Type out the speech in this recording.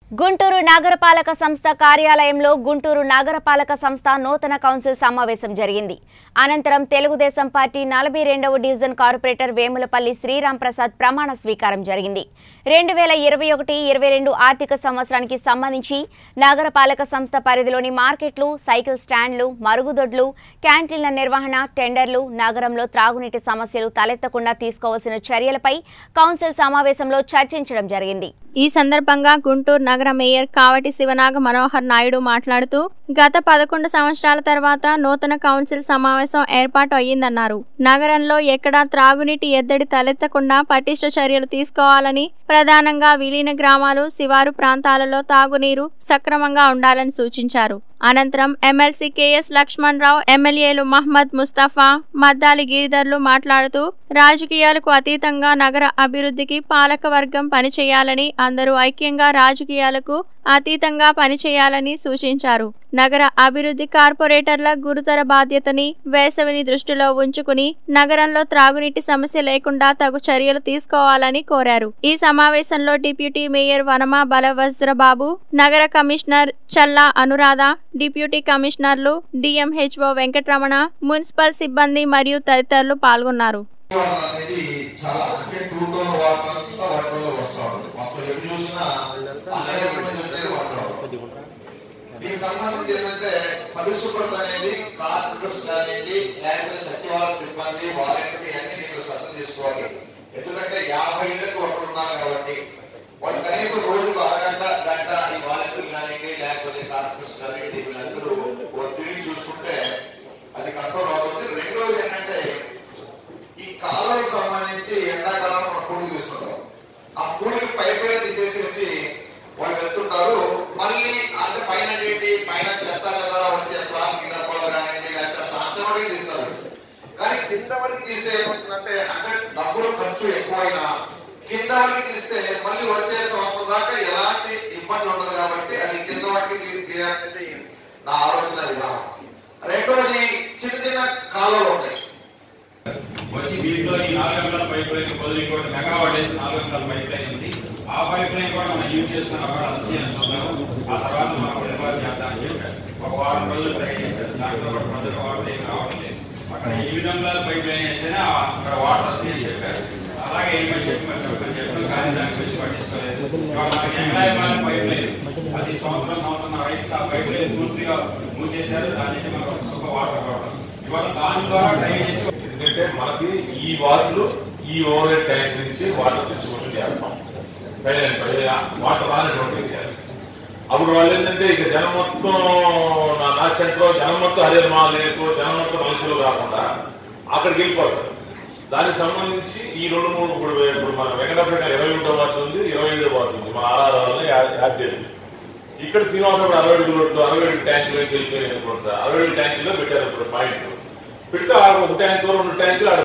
గుంటూరు నగరపాలక సంస్థ కార్యాలయంలో గుంటూరు నగరపాలక సంస్థ నూతన కౌన్సిల్ సమావేశం జరిగింది అనంతరం తెలుగుదేశం పార్టీ నలభై రెండవ డివిజన్ కార్పొరేటర్ వేములపల్లి శ్రీరామ్ ప్రసాద్ ప్రమాణ స్వీకారం జరిగింది రెండు వేల ఇరవై ఒకటి ఇరవై రెండు ఆర్థిక సంవత్సరానికి సంబంధించి నగరపాలక సంస్థ పరిధిలోని మార్కెట్లు సైకిల్ స్టాండ్లు మరుగుదొడ్లు క్యాంటీన్ల నిర్వహణ టెండర్లు నగరంలో త్రాగునీటి సమస్యలు తలెత్తకుండా తీసుకోవాల్సిన చర్యలపై కౌన్సిల్ సమావేశంలో చర్చించడం జరిగింది ఈ సందర్భంగా గుంటూరు నగర మేయర్ కావటి శివనాగ మనోహర్ నాయుడు మాట్లాడుతూ గత పదకొండు సంవత్సరాల తర్వాత నూతన కౌన్సిల్ సమావేశం ఏర్పాటు అయ్యిందన్నారు నగరంలో ఎక్కడా త్రాగునీటి ఎద్దడి తలెత్తకుండా పటిష్ట చర్యలు తీసుకోవాలని ప్రధానంగా విలీన గ్రామాలు శివారు ప్రాంతాలలో తాగునీరు సక్రమంగా ఉండాలని సూచించారు అనంతరం ఎమ్మెల్సీ కెఎస్ లక్ష్మణ్ రావు ఎమ్మెల్యేలు మహ్మద్ ముస్తఫా మద్దాలి గిరిధర్లు మాట్లాడుతూ రాజకీయాలకు అతీతంగా నగర అభివృద్ధికి పాలక వర్గం పనిచేయాలని అందరూ ఐక్యంగా రాజకీయాలకు అతీతంగా పనిచేయాలని సూచించారు నగర అభివృద్ధి కార్పొరేటర్ల గురుతర బాధ్యతని వేసవిని దృష్టిలో ఉంచుకుని నగరంలో త్రాగునీటి సమస్య లేకుండా తగు చర్యలు తీసుకోవాలని కోరారు ఈ సమావేశంలో డిప్యూటీ మేయర్ వనమా బలవజ్రబాబు నగర కమిషనర్ చల్లా అనురాధ డిప్యూటీ కమిషనర్లు డిఎంహెచ్ఓ వెంకటరమణ మున్సిపల్ సిబ్బంది మరియు తదితరులు పాల్గొన్నారు వాటర్ అనేది చాలా అంటే టూ టోన్ వాటర్ అంతా వాటర్లో వస్తూ ఉంటుంది మొత్తం ఎటు చూసినా అనేక మంది ఉండేది వాటర్ దీనికి సంబంధించి ఏంటంటే పరిశుభ్రత అనేది కార్మికర్స్ కానివ్వండి లేకపోతే సచివాలయ సిబ్బంది వాలంటీర్ అన్ని దీంట్లో శ్రద్ధ తీసుకోవాలి ఎందుకంటే యాభై ఇళ్ళకి ఒకరు ఉన్నారు కాబట్టి వాళ్ళు కనీసం రోజుకు అరగంట గంట ఈ వాలంటీర్ కానివ్వండి లేకపోతే కార్మికర్స్ కానివ్వండి వీళ్ళందరూ ఓ తిరిగి చూసుకుంటే అది కంట్రోల్ అవుతుంది రెండోది ఏంటంటే ఈ కాలువకు సంబంధించి ఎండాకాలం మనం కూడి తీసుకుంటాం ఆ కూడికి పైపై తీసేసేసి వాళ్ళు వెళ్తుంటారు మళ్ళీ అంటే పైన ఏంటి పైన చెత్త కదా వచ్చే ప్లాస్టిక్ డబ్బాలు కానివ్వండి లేదా చెత్త అంతవరకు తీస్తారు కానీ కింద వరకు తీస్తే ఏమవుతుందంటే అంటే డబ్బులు ఖర్చు ఎక్కువైనా కింద వరకు తీస్తే మళ్ళీ వచ్చే సంవత్సరం దాకా ఎలాంటి ఇబ్బంది ఉండదు కాబట్టి అది కింద వరకు తీ- తీయాలనేది నా ఆలోచన విధానం రెండోది చిన్న చిన్న కాలువలు ఉంటాయి వచ్చి దీంట్లో ఈ నాలుగు గంటల పైప్ లైన్ బదులు ఇంకోటి మెగావాట్ వేసి నాలుగు గంటల పైప్ లైన్ ఉంది ఆ పైప్ లైన్ కూడా మనం యూజ్ చేస్తున్నా కూడా అది చేయని చూద్దాము ఆ తర్వాత మనం నిర్మాణం చేద్దామని చెప్పారు ఒక వారం రోజులు ట్రై చేశారు దాంట్లో కూడా మొదటి వాటర్ ఏం రావట్లేదు అక్కడ ఈ విధంగా పైప్ లైన్ వేస్తేనే ఆ- అక్కడ వాటర్ వస్తుంది అని చెప్పారు అలాగే ఏమని చెప్పి మరి చెప్పని చెప్పారు కానీ దాని గురించి పట్టించుకోలేదు ఇవాళ మనకి ఎండాయమాన పైప్ లైన్ అది సంవత్సరం సంవత్సరం రైతు ఆ పైప్ లైన్ పూర్తిగా మూసేశారు దాని నుంచి మనకు ఒక సుఖ వాటర్ రావడం ఇవాళ దాని ద్వారా ట్రై చేసి ఎందుకంటే మనకి ఈ వాటర్ ఈ ఓవర్ ట్యాంక్ నుంచి వాటర్ డిస్ట్రిబ్యూషన్ చేస్తాం పైన- పైన వాటర్ రానటువంటి ఏరియాలు. అప్పుడు వాళ్ళు ఏంటంటే ఇక జనం మొత్తం నా నా సెంటర్ జనం మొత్తం హరే మా లేదు జనం మొత్తం మనుషులు కాకుండా అక్కడికి వెళ్ళిపోతారు దానికి సంబంధించి ఈ రెండు మూడు ఇప్పుడు ఇప్పుడు మన వెంకటపేట ఇరవై ఒకటో వార్డు ఉంది ఇరవై ఐదో వార్డు ఉంది మన ఆరాధనలో యాడ్ చేయాలి ఇక్కడ శ్రీనివాసరావు అరవై ఐదు రోడ్లు అరవై ఐదు ట్యాంకులు వెళ్ళిపోయి అనుకుంటా అరవై ఐదు ట్యాంకుల్లో పెట్టారు ఇప్పుడు పాయింట్ పెడితే ఆ ఒక ట్యాంకు రెండు ట్యాంకులు ఆడ